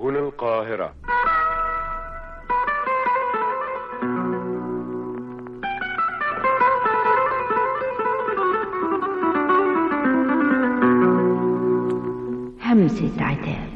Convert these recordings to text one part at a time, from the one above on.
هنا القاهرة همسة عتاب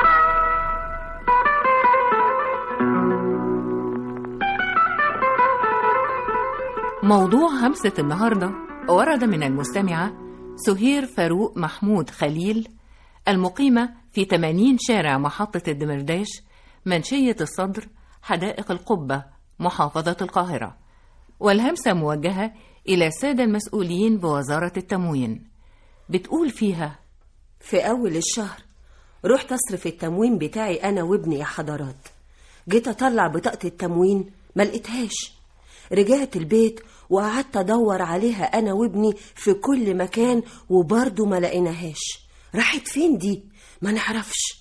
موضوع همسة النهاردة ورد من المستمعة سهير فاروق محمود خليل المقيمة في 80 شارع محطة الدمرداش منشية الصدر حدائق القبة محافظة القاهرة والهمسة موجهة إلى السادة المسؤولين بوزارة التموين بتقول فيها في أول الشهر رحت أصرف التموين بتاعي أنا وابني يا حضرات جيت أطلع بطاقة التموين ما لقيتهاش رجعت البيت وقعدت أدور عليها أنا وابني في كل مكان وبرضه ما لقيناهاش راحت فين دي ما نعرفش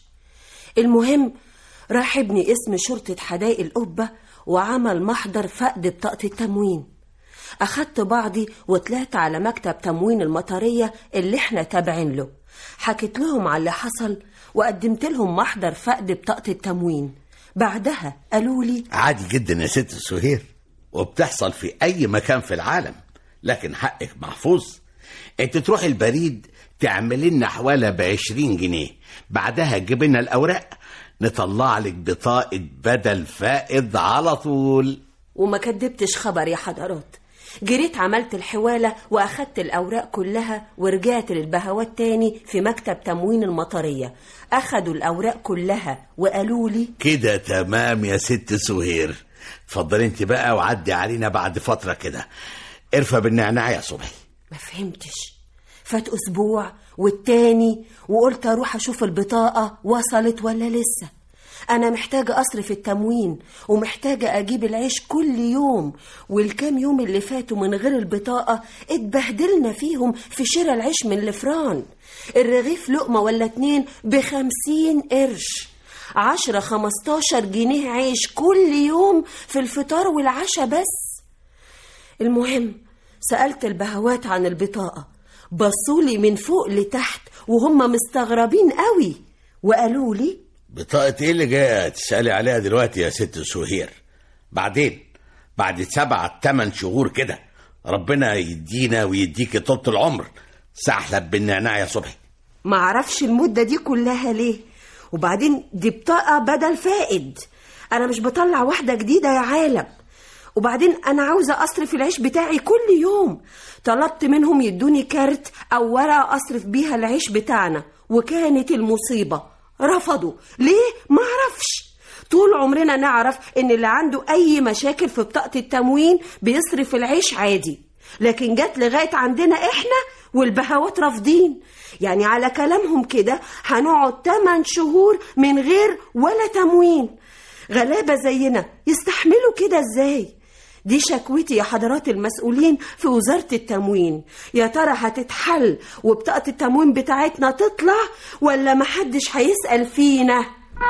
المهم راح ابني اسم شرطة حدائق القبة وعمل محضر فقد بطاقة التموين أخدت بعضي وطلعت على مكتب تموين المطرية اللي احنا تابعين له حكيت لهم على اللي حصل وقدمت لهم محضر فقد بطاقة التموين بعدها قالوا لي عادي جدا يا ست سهير وبتحصل في اي مكان في العالم لكن حقك محفوظ انت تروح البريد تعمل لنا حواله ب 20 جنيه بعدها تجيب لنا الاوراق نطلع لك بطاقه بدل فائض على طول وما كدبتش خبر يا حضرات جريت عملت الحوالة وأخدت الأوراق كلها ورجعت للبهوات تاني في مكتب تموين المطرية أخدوا الأوراق كلها وقالوا لي كده تمام يا ست سهير اتفضلي انت بقى وعدي علينا بعد فتره كده ارفع بالنعناع يا صبحي ما فهمتش فات أسبوع والتاني وقلت أروح أشوف البطاقة وصلت ولا لسه أنا محتاجة أصرف التموين ومحتاجة أجيب العيش كل يوم والكام يوم اللي فاتوا من غير البطاقة اتبهدلنا فيهم في شراء العيش من الفران الرغيف لقمة ولا اتنين بخمسين قرش عشرة خمستاشر جنيه عيش كل يوم في الفطار والعشاء بس المهم سألت البهوات عن البطاقة بصولي من فوق لتحت وهم مستغربين قوي وقالوا لي بطاقه ايه اللي جايه تسالي عليها دلوقتي يا ست سهير بعدين بعد سبعة تمن شهور كده ربنا يدينا ويديكي طولة العمر سحلب بالنعناع يا صبحي معرفش المدة دي كلها ليه وبعدين دي بطاقة بدل فائد أنا مش بطلع واحدة جديدة يا عالم وبعدين أنا عاوزة أصرف العيش بتاعي كل يوم طلبت منهم يدوني كارت أو ورقة أصرف بيها العيش بتاعنا وكانت المصيبة رفضوا ليه؟ معرفش طول عمرنا نعرف إن اللي عنده أي مشاكل في بطاقة التموين بيصرف العيش عادي لكن جت لغاية عندنا إحنا والبهوات رافضين يعني على كلامهم كده هنقعد 8 شهور من غير ولا تموين غلابة زينا يستحملوا كده ازاي دي شكوتي يا حضرات المسؤولين في وزارة التموين يا ترى هتتحل وبطاقة التموين بتاعتنا تطلع ولا محدش هيسأل فينا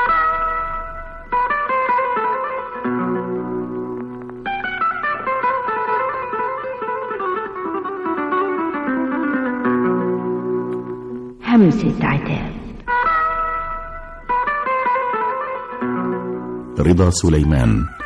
همسة عتاب رضا سليمان